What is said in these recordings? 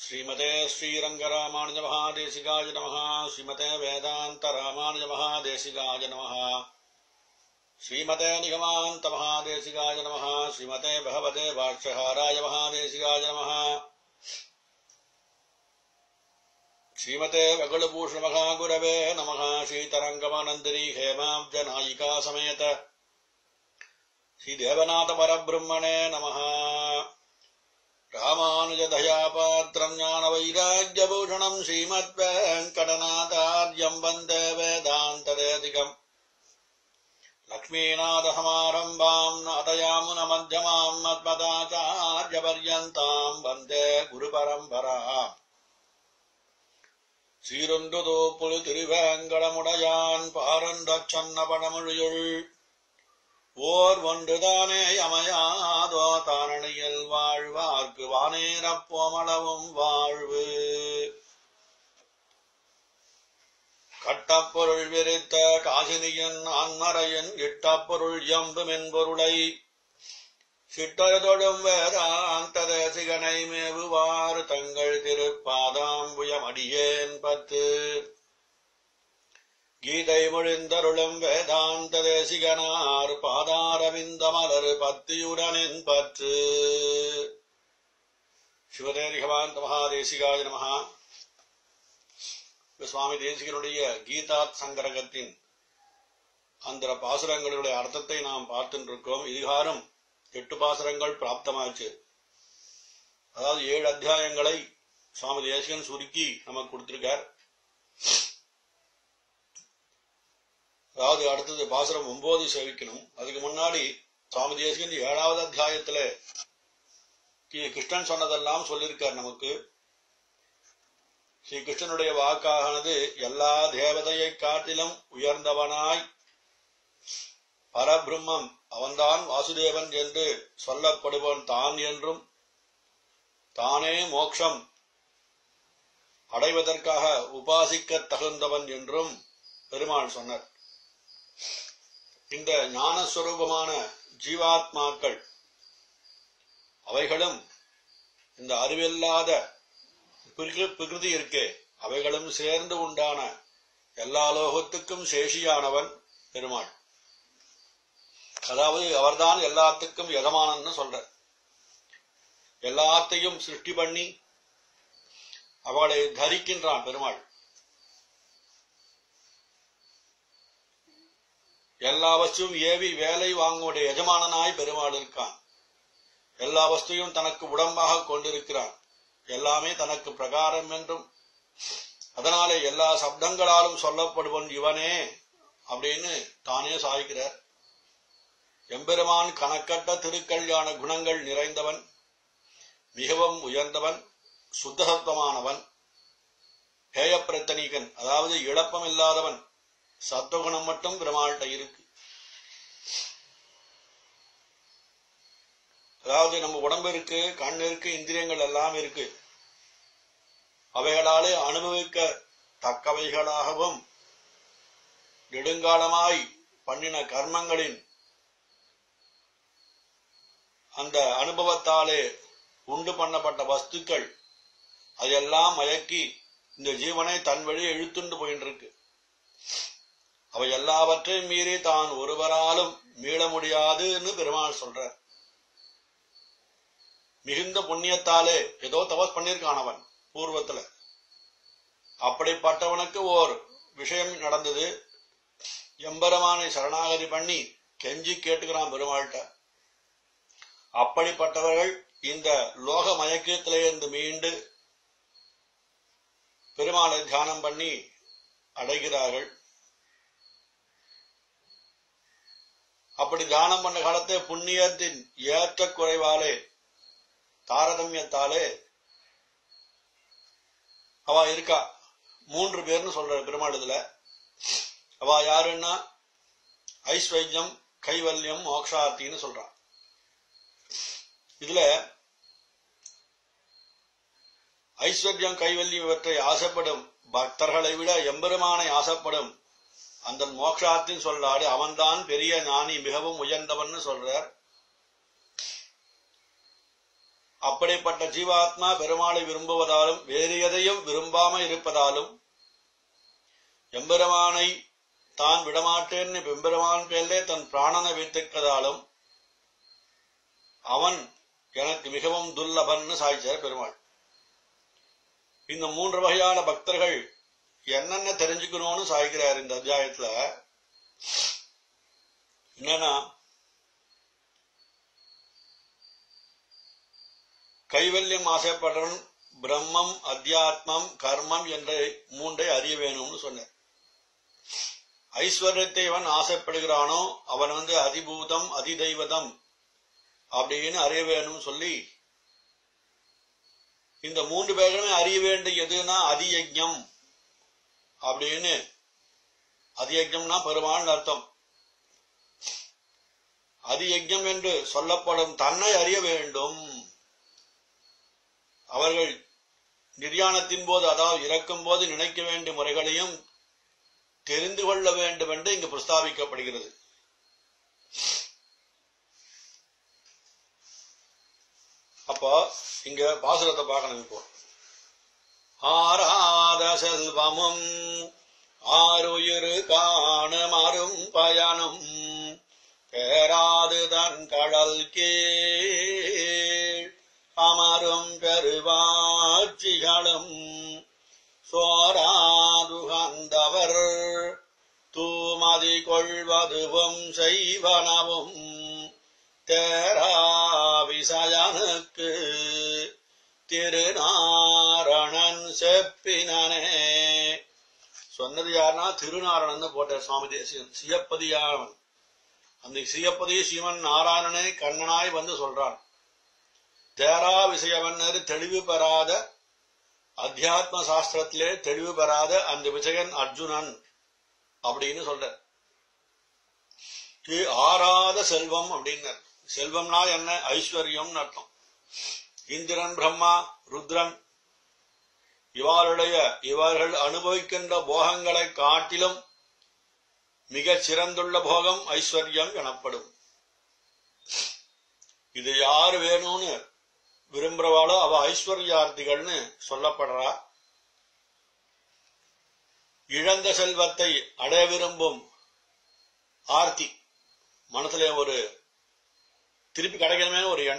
श्रीमते श्रीरङ्गरामानुजमहादेशिकाय नमः श्रीमते वेदान्तरामानुजमहादेशिकाय नमः श्रीमते निगमान्तमहादेशिकाय नमः श्रीमते भगवते भाष्यहाराय महादेशिकाय नमः श्रीमते वकुलभूषणमहागुरवे नमः श्रीतरङ्गमानन्दरी हेमाब्जनायिका समेत श्रीदेवनाथपरब्रह्मणे नमः रामानुजदयापात्रम् ज्ञानवैराग्यभूषणम् श्रीमद्वेङ्कटनाथार्यम् वन्दे वेदान्तदेधिकम् लक्ष्मीनाथसमारम्भाम् नाथयामुनमध्यमाम् मद्मदाचार्यपर्यन्ताम् वन्दे गुरुपरम्पराम् சீரொன்றுதோப்புழு திருவேங்கடமுடையான் பாரந்தச்சன்ன படமொழியுள் ஓர் ஒன்றுதானே அமையாதோ தாரணியில் வாழ்வார்க்கு வானேரப்போமளவும் வாழ்வு கட்டப்பொருள் விரித்த காசினியன் அன்மறையன் இட்டப்பொருள் எம்பும் என்பொருளை சிட்டரதொடும் வேதாந்த தேசிகனை மேவுவார் தங்கள் திருப்பாதாம்புயம் அடியேன் பத்து கீதை மொழிந்தருளும் வேதாந்த தேசிகனார் பாதாரவிந்த மலர் பத்தியுடனின் பற்று சிவதேரிகவாந்த மகாதேசிகாய நமகா சுவாமி தேசிகனுடைய கீதாத் சங்கரகத்தின் அந்த பாசுரங்களுடைய அர்த்தத்தை நாம் பார்த்துட்டு இருக்கோம் இதுகாரம் எட்டு பாசுரங்கள் பிராப்தமாச்சு அதாவது ஏழு அத்தியாயங்களை சுவாமி தேசிகன் சுருக்கி நமக்கு கொடுத்திருக்கார் அதாவது அடுத்தது பாசுரம் ஒன்பது சேவிக்கணும் அதுக்கு முன்னாடி சுவாமி தேசிகன் ஏழாவது அத்தியாயத்துல கிருஷ்ணன் சொன்னதெல்லாம் சொல்லியிருக்கார் நமக்கு ஸ்ரீ கிருஷ்ணனுடைய வாக்கானது எல்லா தேவதையை காட்டிலும் உயர்ந்தவனாய் பரபிரம்மம் அவன்தான் வாசுதேவன் என்று சொல்லப்படுவன் தான் என்றும் தானே மோட்சம் அடைவதற்காக உபாசிக்க தகுந்தவன் என்றும் பெருமாள் சொன்னார் இந்த ஞானஸ்வரூபமான ஜீவாத்மாக்கள் அவைகளும் இந்த அறிவில்லாத பிரகிருதி இருக்கே அவைகளும் சேர்ந்து உண்டான எல்லா லோகத்துக்கும் சேஷியானவன் பெருமாள் அதாவது அவர்தான் எல்லாத்துக்கும் எதமானன்னு சொல்ற எல்லாத்தையும் சிருஷ்டி பண்ணி அவளை தரிக்கின்றான் பெருமாள் எல்லா வஸ்துவும் ஏவி வேலை வாங்குவடைய எஜமானனாய் பெருமாள் இருக்கான் எல்லா வஸ்துவையும் தனக்கு உடம்பாக கொண்டிருக்கிறான் எல்லாமே தனக்கு பிரகாரம் என்றும் அதனாலே எல்லா சப்தங்களாலும் சொல்லப்படுவன் இவனே அப்படின்னு தானே சாய்கிறார் எம்பெருமான் கணக்கட்ட திருக்கல்யாண குணங்கள் நிறைந்தவன் மிகவும் உயர்ந்தவன் சுத்தசத்துவமானவன் ஹேயப்பிரத்தனீகன் அதாவது இழப்பம் இல்லாதவன் சத்துவகுணம் மட்டும் பெருமாள்கிட்ட இருக்கு அதாவது நம்ம உடம்பு இருக்கு கண் இருக்கு இந்திரியங்கள் எல்லாம் இருக்கு அவைகளாலே அனுபவிக்க தக்கவைகளாகவும் நெடுங்காலமாய் பண்ணின கர்மங்களின் அந்த அனுபவத்தாலே உண்டு பண்ணப்பட்ட வஸ்துக்கள் அதெல்லாம் மயக்கி இந்த ஜீவனை தன் வழியை இழுத்துண்டு போயின்னு இருக்கு அவை எல்லாவற்றையும் மீறி தான் ஒருவராலும் மீள முடியாதுன்னு பெருமாள் சொல்ற மிகுந்த புண்ணியத்தாலே ஏதோ தபஸ் பண்ணியிருக்கான் அவன் பூர்வத்துல அப்படிப்பட்டவனுக்கு ஓர் விஷயம் நடந்தது எம்பெருமானை சரணாகதி பண்ணி கெஞ்சி கேட்டுக்கிறான் பெருமாள்கிட்ட அப்படிப்பட்டவர்கள் இந்த லோக மயக்கத்திலே இருந்து மீண்டு பெருமாளை தியானம் பண்ணி அடைகிறார்கள் அப்படி தியானம் பண்ண காலத்தை புண்ணியத்தின் ஏற்ற குறைவாலே தாரதமியத்தாலே அவ இருக்கா மூன்று பேர்னு சொல்ற பெருமாள் இதுல அவ யாருன்னா ஐஸ்வர்யம் கைவல்யம் மோக்ஷார்த்தின்னு சொல்றான் இதுல ஐஸ்வர்யம் கைவல்யம் இவற்றை ஆசைப்படும் பக்தர்களை விட எம்பெருமானை ஆசைப்படும் அந்த மோக்ஷாத்தின் சொல்லாடு அவன்தான் பெரிய ஞானி மிகவும் உயர்ந்தவன் சொல்றார் அப்படிப்பட்ட ஜீவாத்மா பெருமாளை விரும்புவதாலும் வேறு எதையும் விரும்பாம இருப்பதாலும் எம்பெருமானை தான் விடமாட்டேன்னு எம்பெருமான் பேர்லே தன் பிராணனை வைத்திருக்கதாலும் அவன் எனக்கு மிகவும் துர்லபன்னு சாய்ச்சார் பெருமாள் இந்த மூன்று வகையான பக்தர்கள் என்னென்ன தெரிஞ்சுக்கணும்னு சாய்க்கிறார் இந்த அத்தியாயத்துல என்னன்னா கைவல்யம் ஆசைப்படுறவன் பிரம்மம் அத்தியாத்மம் கர்மம் என்ற மூன்றை அறிய வேணும்னு சொன்னார் ஐஸ்வர்யத்தை அவன் ஆசைப்படுகிறானோ அவன் வந்து அதிபூதம் அதிதெய்வதம் அப்படின்னு அறிய வேணும்னு சொல்லி இந்த மூன்று பேருமே அறிய வேண்டிய எதுனா அதியஜம் அப்படின்னு அதியஜம்னா பெருமாள் அர்த்தம் அதியஜம் என்று சொல்லப்படும் தன்னை அறிய வேண்டும் அவர்கள் நிர்யாணத்தின் போது அதாவது இறக்கும் போது நினைக்க வேண்டிய முறைகளையும் தெரிந்து கொள்ள வேண்டும் என்று இங்கு பிரஸ்தாபிக்கப்படுகிறது அப்போ இங்க பாசுரத்தை பார்க்கணும் இப்போ ஆராத செல்வமும் ஆறுயிரு காணமரும் பயனும் பேராது தன் கடல் கீழ் அமரும் பெருவாட்சிகளும் சோராதுகந்தவர் தூமதி கொள்வதுவும் செய்வனவும் தேராவிசயனுக்கு திருநாரணன் செப்பினனே சொன்னது யாருன்னா திருநாரணன் போட்ட சுவாமி தேசியன் சியப்பதியானவன் அந்த சியப்பதி சிவன் நாராயணனே கண்ணனாய் வந்து சொல்றான் தேரா விஷயவன்னர் தெளிவு பெறாத அத்தியாத்ம சாஸ்திரத்திலே தெளிவு பெறாத அந்த விஜயன் அர்ஜுனன் அப்படின்னு சொல்ற இது ஆறாத செல்வம் அப்படின்னர் செல்வம்னா என்ன ஐஸ்வர்யம்னு அர்த்தம் இந்திரன் பிரம்மா ருத்ரன் இவருடைய இவர்கள் அனுபவிக்கின்ற போகங்களை காட்டிலும் மிகச் சிறந்துள்ள போகம் ஐஸ்வர்யம் எனப்படும் இது யாரு வேணும்னு விரும்புறவாளோ அவ ஐஸ்வர்யார்த்திகள்னு சொல்லப்படுறா இழந்த செல்வத்தை அடைய விரும்பும் ஆர்த்தி மனசுல ஒரு திருப்பி கிடைக்கணுமே ஒரு எண்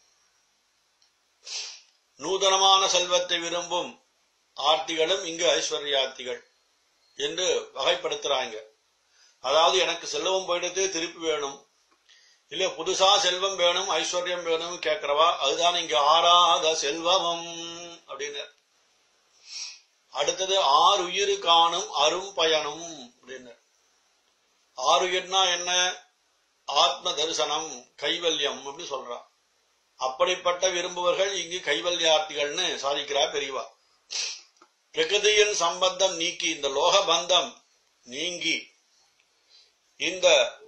நூதனமான செல்வத்தை விரும்பும் ஆர்த்திகளும் இங்கு ஐஸ்வர்யார்த்திகள் என்று வகைப்படுத்துறாங்க அதாவது எனக்கு செல்வம் போயிடுத்து திருப்பி வேணும் இல்ல புதுசா செல்வம் வேணும் ஐஸ்வர்யம் வேணும் கேட்கிறவா அதுதான் இங்க ஆறாத செல்வமும் அப்படின்னு அடுத்தது ஆறு உயிர் காணும் அரும் பயனும் அப்படின்னு ஆறுயிர்னா என்ன ஆத்ம தரிசனம் கைவல்யம் அப்படின்னு சொல்றா அப்படிப்பட்ட விரும்புவர்கள் இங்கு கைவல்யார்த்திகள்னு சாதிக்கிறார் பெரியவா பிரகிருதியின் சம்பந்தம் நீக்கி இந்த லோக பந்தம் நீங்கி இந்த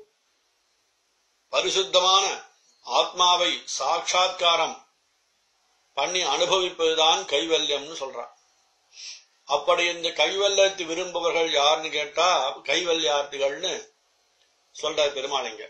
பரிசுத்தமான ஆத்மாவை சாட்சா்காரம் பண்ணி அனுபவிப்பதுதான் கைவல்யம்னு சொல்றான் அப்படி இந்த கைவல்யத்தை விரும்புபவர்கள் யாருன்னு கேட்டா கைவல்யார்த்திகள்னு சொல்ற பெருமாளிங்க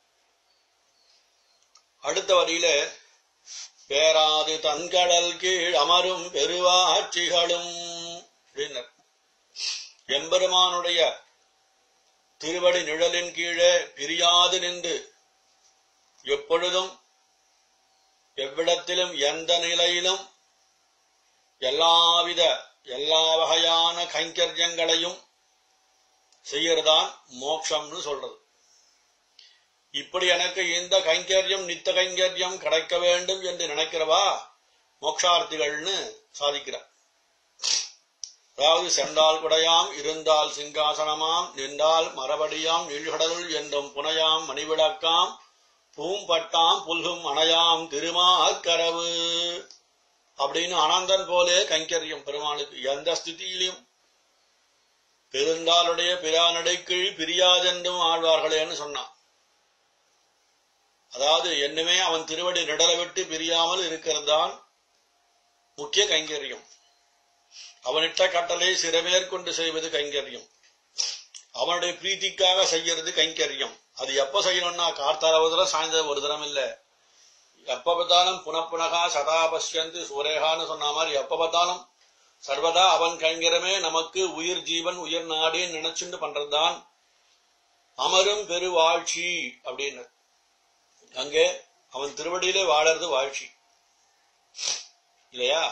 அடுத்த வரியில பேராது தன்கடல் கீழ் அமரும் பெருவாட்சிகளும் அப்படின்னர் எம்பெருமானுடைய திருவடி நிழலின் கீழே பிரியாது நின்று எப்பொழுதும் எவ்விடத்திலும் எந்த நிலையிலும் எல்லாவித எல்லா வகையான கைங்கரியங்களையும் செய்யறதான் மோட்சம்னு சொல்றது இப்படி எனக்கு இந்த கைங்கரியம் நித்த கைங்கரியம் கிடைக்க வேண்டும் என்று நினைக்கிறவா மோட்சார்த்திகள்னு சாதிக்கிறார் அதாவது சென்றால் குடையாம் இருந்தால் சிங்காசனமாம் நின்றால் மரபடியாம் நீழ்கடலுள் என்றும் புனையாம் மணிவிளக்காம் பூம்பட்டாம் புல்கும் அணையாம் திருமாக்கரவு அப்படின்னு அனந்தன் போலே கைங்கரியம் பெருமாளுக்கு எந்த ஸ்திதியிலும் பெருந்தாளுடைய பிரானடை கீழ் பிரியாதென்றும் ஆழ்வார்களேன்னு சொன்னான் அதாவது என்னமே அவன் திருவடி நிடல விட்டு பிரியாமல் இருக்கிறது தான் முக்கிய கைங்கரியம் அவனிட்ட கட்டளை சிறமேற்கொண்டு செய்வது கைங்கரியம் அவனுடைய பிரீத்திக்காக செய்யறது கைங்கரியம் அது எப்ப செய்யணும்னா கார்த்தால ஒரு தரம் சாயந்தரம் ஒரு தரம் இல்ல எப்ப பார்த்தாலும் புனப்புனகா சதா பஷ்யந்து சூரேகான்னு சொன்ன மாதிரி எப்ப பார்த்தாலும் சர்வதா அவன் கைங்கரமே நமக்கு உயிர் ஜீவன் உயிர் நாடின்னு நினைச்சுண்டு பண்றதுதான் அமரும் பெருவாழ்ச்சி அப்படின்னு அங்கே அவன் திருவடியிலே வாழறது வாழ்ச்சி இல்லையா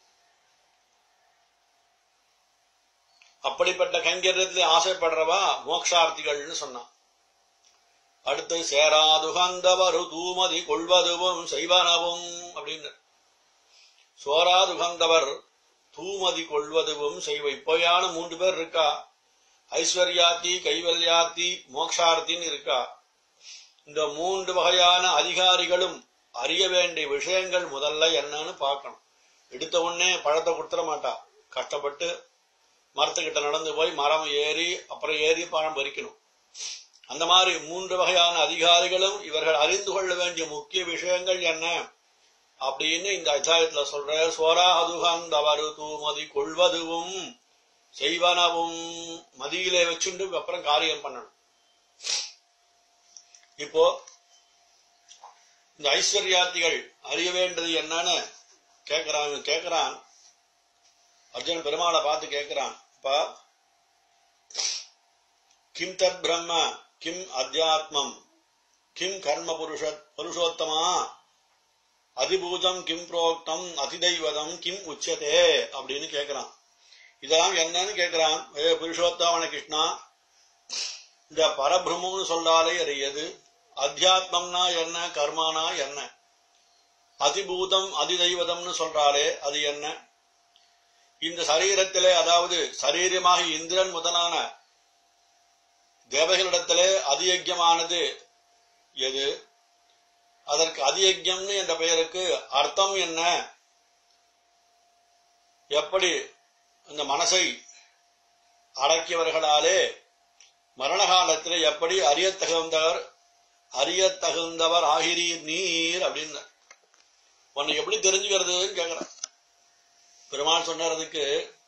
அப்படிப்பட்ட கைங்கரியத்தில் ஆசைப்படுறவா மோக்ஷார்த்திகள்னு சொன்னான் அடுத்து சேராதுகந்தவரு தூமதி கொள்வதுவும் செய்வனவும் அப்படின்னு சோராதுகந்தவர் தூமதி கொள்வதுவும் செய்வ இப்போயான மூன்று பேர் இருக்கா ஐஸ்வர்யாத்தி கைவல்யாத்தி மோக்ஷார்த்தின்னு இருக்கா இந்த மூன்று வகையான அதிகாரிகளும் அறிய வேண்டிய விஷயங்கள் முதல்ல என்னன்னு பார்க்கணும் எடுத்த உடனே பழத்தை கொடுத்துட மாட்டா கஷ்டப்பட்டு மரத்துக்கிட்ட நடந்து போய் மரம் ஏறி அப்புறம் ஏறி பழம் பறிக்கணும் அந்த மாதிரி மூன்று வகையான அதிகாரிகளும் இவர்கள் அறிந்து கொள்ள வேண்டிய முக்கிய விஷயங்கள் என்ன அப்படின்னு இந்த அத்தியாயத்துல சொல்ற சோராதுகந்தவரு தூமதி கொள்வதுவும் செய்வனவும் மதியிலே வச்சுண்டு அப்புறம் காரியம் பண்ணணும் இப்போ இந்த ஐஸ்வர்யார்த்திகள் அறிய வேண்டியது என்னன்னு கேக்குறான் கேக்குறான் அர்ஜுன் பெருமாளை பார்த்து கேக்குறான் அப்பா கிம் தத் பிரம்ம கிம் அத்தியாத்மம் கிம் கர்ம புருஷ புருஷோத்தமா அதிபூதம் கிம் புரோக்தம் அதிதைவதம் கிம் உச்சதே அப்படின்னு கேக்குறான் இதெல்லாம் என்னன்னு கேக்குறான் ஏ புருஷோத்தமன கிருஷ்ணா இந்த பரபிரம்மம்னு சொல்றாலே அது எது அத்தியாத்மம்னா என்ன கர்மானா என்ன அதிபூதம் அதிதெய்வதம்னு சொல்றாலே அது என்ன இந்த சரீரத்திலே அதாவது சரீரமாக இந்திரன் முதலான தேவர்களிடத்திலே அதியஜமானது எது அதற்கு அதியஜம்னு என்ற பெயருக்கு அர்த்தம் என்ன எப்படி இந்த மனசை அடக்கியவர்களாலே மரண காலத்திலே எப்படி அறியத்தகுந்தவர் அறியத்தகுந்தவர் ஆகிறீர் நீர் அப்படின்னு உன்னை எப்படி தெரிஞ்சுக்கிறதுன்னு கேக்குறேன் பெருமாள் சொன்னதுக்கு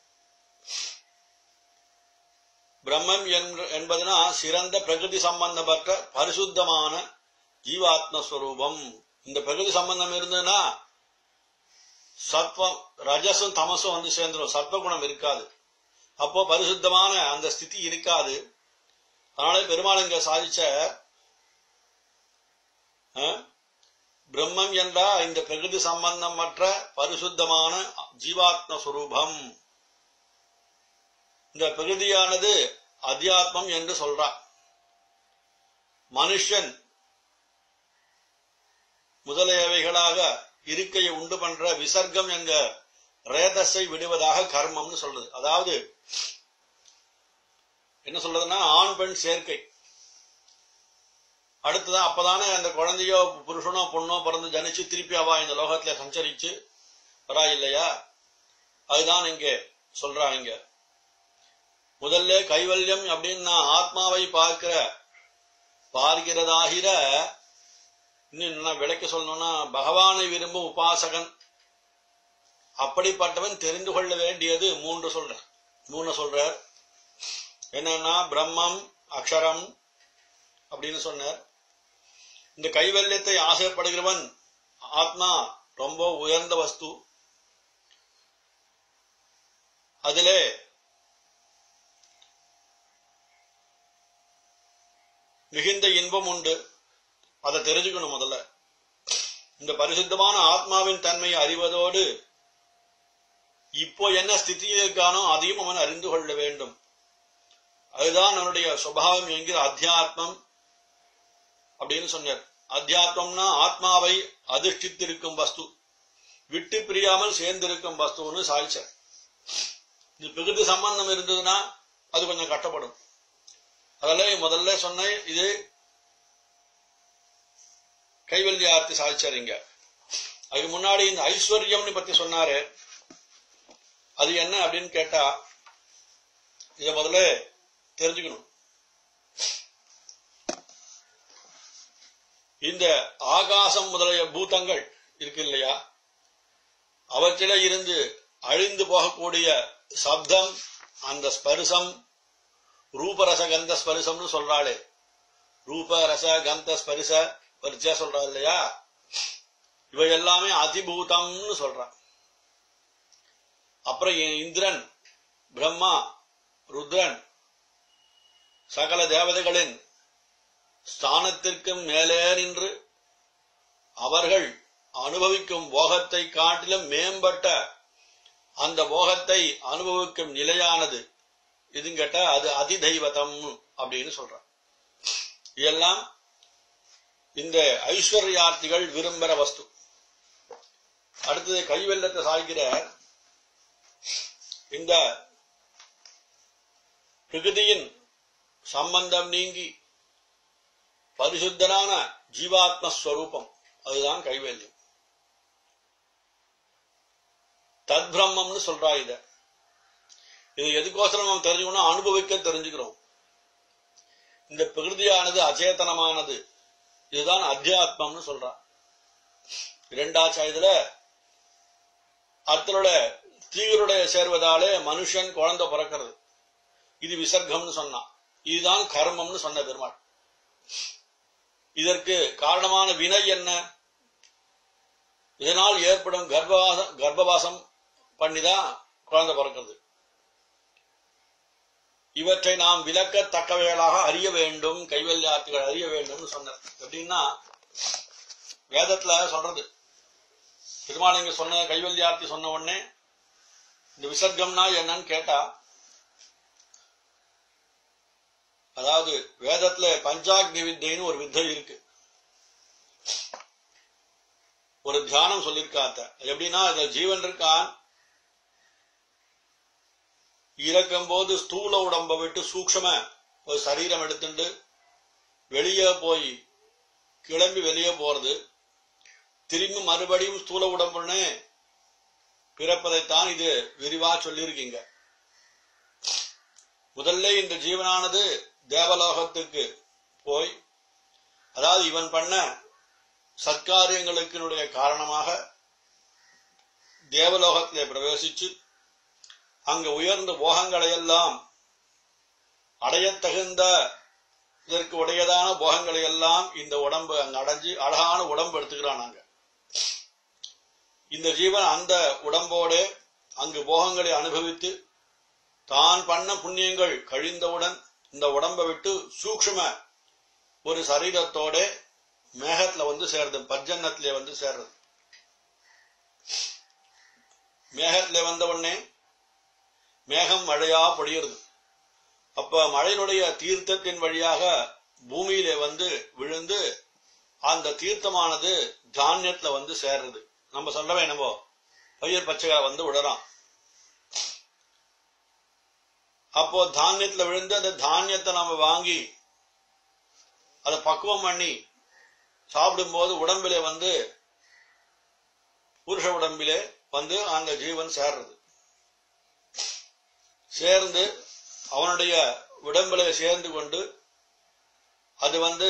பிரம்மம் என்பதுனா சிறந்த பிரகிருதி சம்பந்தப்பட்ட பரிசுத்தமான ஜீவாத்மஸ்வரூபம் இந்த பிரகிருதி சம்பந்தம் இருந்ததுன்னா சத்வம் ரஜசும் தமசும் வந்து சேர்ந்துடும் சத்வகுணம் இருக்காது அப்போ பரிசுத்தமான அந்த ஸ்திதி இருக்காது அதனால பெருமாள் இங்க சாதிச்ச பிரம்மம் என்றா இந்த பிரகிருதி சம்பந்தமற்ற பரிசுத்தமான ஜீவாத்ம சுரூபம் இந்த பிரகிருதியானது அத்தியாத்மம் என்று சொல்றார் மனுஷன் முதலியவைகளாக இருக்கையை உண்டு பண்ற விசர்க்கம் என்க ரேதஸை விடுவதாக கர்மம்னு சொல்றது அதாவது என்ன சொல்றதுன்னா ஆண் பெண் சேர்க்கை அடுத்ததான் அப்பதானே அந்த குழந்தையோ புருஷனோ பொண்ணோ பிறந்து ஜனிச்சு திருப்பி அவா இந்த லோகத்துல சஞ்சரிச்சு வரா இல்லையா அதுதான் இங்க சொல்றாங்க இங்க முதல்ல கைவல்யம் அப்படின்னா ஆத்மாவை பார்க்கிற பார்க்கிறதாகிற இன்னும் விளக்க சொல்லணும்னா பகவானை விரும்பும் உபாசகன் அப்படிப்பட்டவன் தெரிந்து கொள்ள வேண்டியது மூன்று சொல்ற மூணு சொல்ற என்னன்னா பிரம்மம் அக்ஷரம் அப்படின்னு சொன்னார் இந்த கைவல்யத்தை ஆசைப்படுகிறவன் ஆத்மா ரொம்ப உயர்ந்த வஸ்து அதிலே மிகுந்த இன்பம் உண்டு அதை தெரிஞ்சுக்கணும் முதல்ல இந்த பரிசுத்தமான ஆத்மாவின் தன்மையை அறிவதோடு இப்போ என்ன ஸ்திதியில் இருக்கானோ அதையும் அவன் அறிந்து கொள்ள வேண்டும் அதுதான் அவனுடைய சுபாவம் என்கிற அத்தியாத்மம் அப்படின்னு சொன்னார் அத்தியாத்மம்னா ஆத்மாவை அதிர்ஷ்டித்திருக்கும் வஸ்து விட்டு பிரியாமல் சேர்ந்திருக்கும் வஸ்துன்னு சாய்ச்சார் இது பிரகிருதி சம்பந்தம் இருந்ததுன்னா அது கொஞ்சம் கட்டப்படும் அதில் முதல்ல சொன்ன இது கைவல்யார்த்தி சாதிச்சார் இங்க அதுக்கு முன்னாடி இந்த ஐஸ்வர்யம்னு பத்தி சொன்னாரு அது என்ன அப்படின்னு கேட்டா இத முதல்ல தெரிஞ்சுக்கணும் இந்த ஆகாசம் முதலிய பூதங்கள் இருக்கு இல்லையா அவற்றில இருந்து அழிந்து போகக்கூடிய சப்தம் அந்த ஸ்பரிசம் ரூபரச கந்த ஸ்பரிசம்னு சொல்றாளே ரூப ரச கந்த ஸ்பரிச பரிச்சா சொல்றா இல்லையா இவை எல்லாமே அதிபூதம்னு சொல்றான் அப்புறம் இ- இந்திரன் பிரம்மா ருத்ரன் சகல தேவதைகளின் ஸ்தானத்திற்கும் மேலே நின்று அவர்கள் அனுபவிக்கும் போகத்தை காட்டிலும் மேம்பட்ட அந்த போகத்தை அனுபவிக்கும் நிலையானது இதுன்னு கேட்டா அது அதிதெய்வதம் அப்படின்னு சொல்றான் இதெல்லாம் இந்த ஐஸ்வர்யார்த்திகள் விரும்புற வஸ்து அடுத்தது கைவெல்லத்தை சாய்க்கிற இந்த பிரகிருதியின் சம்பந்தம் நீங்கி பரிசுத்தனான ஜீவாத்ம ஸ்வரூபம் அதுதான் கைவேல்யம் தத்பிரம்மம்னு சொல்றா இத இது எதுக்கோசரம் நம்ம தெரிஞ்சுக்கணும் அனுபவிக்க தெரிஞ்சுக்கிறோம் இந்த பிரகிருதியானது அச்சேதனமானது இதுதான் அத்தியாத்மம்னு சொல்றா இரண்டாச்சாயத்துல அத்தனோட தீவிரோட சேர்வதாலே மனுஷன் குழந்தை பிறக்கிறது இது விசர்க்கம்னு சொன்னான் இதுதான் கர்மம்னு சொன்ன பெருமாள் இதற்கு காரணமான வினை என்ன இதனால் ஏற்படும் கர்ப்பவாசம் கர்ப்பவாசம் பண்ணிதான் குழந்தை பிறக்கிறது இவற்றை நாம் விளக்கத்தக்கவைகளாக அறிய வேண்டும் கைவல்யார்த்திகள் அறிய வேண்டும் சொன்னார் எப்படின்னா வேதத்துல சொல்றது பெருமாள் இங்க சொன்ன கைவல்யார்த்தி சொன்ன உடனே இந்த விசர்க்கம்னா என்னன்னு கேட்டா அதாவது வேதத்துல பஞ்சாக்னி வித்தைன்னு ஒரு வித்தை இருக்கு ஒரு தியானம் சொல்லியிருக்காத்த அது எப்படின்னா இந்த ஜீவன் இருக்கான் இறக்கும் போது ஸ்தூல உடம்ப விட்டு சூக்ஷம ஒரு சரீரம் எடுத்துட்டு வெளியே போய் கிளம்பி வெளியே போறது திரும்பி மறுபடியும் ஸ்தூல உடம்புன்னு பிறப்பதைத்தான் இது விரிவா சொல்லியிருக்கீங்க முதல்ல இந்த ஜீவனானது தேவலோகத்துக்கு போய் அதாவது இவன் பண்ண சத்காரியங்களுக்கினுடைய காரணமாக தேவலோகத்திலே பிரவேசிச்சு அங்க உயர்ந்த போகங்களை எல்லாம் அடையத் தகுந்த இதற்கு உடையதான போகங்களை எல்லாம் இந்த உடம்பு அங்க அடைஞ்சு அழகான உடம்பு எடுத்துக்கிறான் அங்க இந்த ஜீவன் அந்த உடம்போடு அங்கு போகங்களை அனுபவித்து தான் பண்ண புண்ணியங்கள் கழிந்தவுடன் இந்த உடம்பை விட்டு சூக்ஷ்ம ஒரு சரீரத்தோட மேகத்துல வந்து சேர்றது பர்ஜன்னத்திலே வந்து சேர்றது மேகத்திலே வந்த உடனே மேகம் மழையா பொழியுறது அப்ப மழையினுடைய தீர்த்தத்தின் வழியாக பூமியிலே வந்து விழுந்து அந்த தீர்த்தமானது தானியத்துல வந்து சேர்றது நம்ம சொல்லவே என்னமோ பயிர் பச்சையா வந்து விடறான் அப்போ தானியத்துல விழுந்து அந்த தானியத்தை நம்ம வாங்கி அதை பக்குவம் பண்ணி சாப்பிடும்போது உடம்பிலே வந்து புருஷ உடம்பிலே வந்து அந்த ஜீவன் சேர்றது சேர்ந்து அவனுடைய உடம்பிலே சேர்ந்து கொண்டு அது வந்து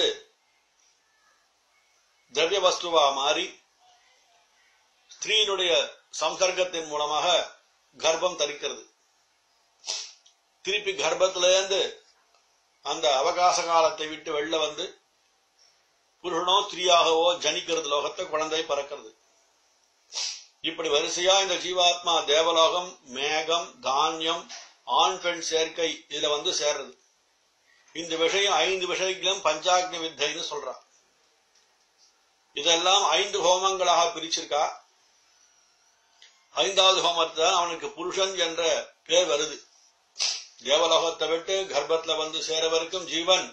திரவிய வஸ்துவா மாறி ஸ்திரீனுடைய சம்சர்க்கத்தின் மூலமாக கர்ப்பம் தரிக்கிறது திருப்பி கர்ப்பத்திலேருந்து அந்த அவகாச காலத்தை விட்டு வெளில வந்து புருஷனோ ஸ்திரீயாகவோ ஜனிக்கிறது லோகத்தை குழந்தை பறக்கிறது இப்படி வரிசையா இந்த ஜீவாத்மா தேவலோகம் மேகம் தானியம் ஆண் பெண் சேர்க்கை இதுல வந்து சேர்றது இந்த விஷயம் ஐந்து விஷயங்களும் பஞ்சாக்னி வித்தைன்னு சொல்றான் இதெல்லாம் ஐந்து ஹோமங்களாக பிரிச்சிருக்கா ஐந்தாவது ஹோமத்தை தான் அவனுக்கு புருஷன் என்ற பேர் வருது தேவலோகத்தை விட்டு கர்ப்பத்துல வந்து சேர வரைக்கும் ஜீவன்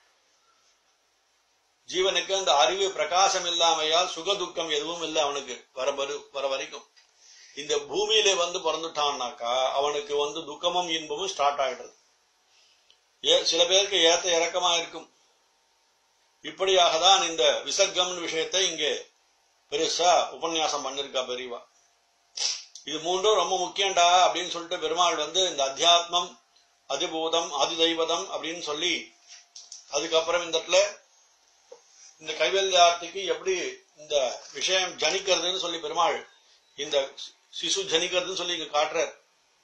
ஜீவனுக்கு அந்த அறிவு பிரகாசம் இல்லாமையால் சுக துக்கம் எதுவும் இல்லை அவனுக்கு வர வரு- வர வரைக்கும் இந்த பூமியில வந்து பிறந்துட்டான்னாக்கா அவனுக்கு வந்து துக்கமும் இன்பமும் ஸ்டார்ட் ஆயிடுறது ஏ சில பேருக்கு ஏத்த இறக்கமா இருக்கும் இப்படியாக தான் இந்த விசர்க்கம் விஷயத்தை இங்கே பெருசா உபன்யாசம் பண்ணிருக்கா பெரியவா இது மூன்றும் ரொம்ப முக்கியம்டா அப்படின்னு சொல்லிட்டு பெருமாள் வந்து இந்த அத்தியாத்மம் அதிபூதம் அதிதெய்வதம் அப்படின்னு சொல்லி அதுக்கப்புறம் இந்த இடத்துல இந்த கைவல்யார்த்திக்கு எப்படி இந்த விஷயம் ஜனிக்கிறதுன்னு சொல்லி பெருமாள் இந்த சிசு ஜனிக்கிறதுன்னு சொல்லி இங்க காட்டுறார்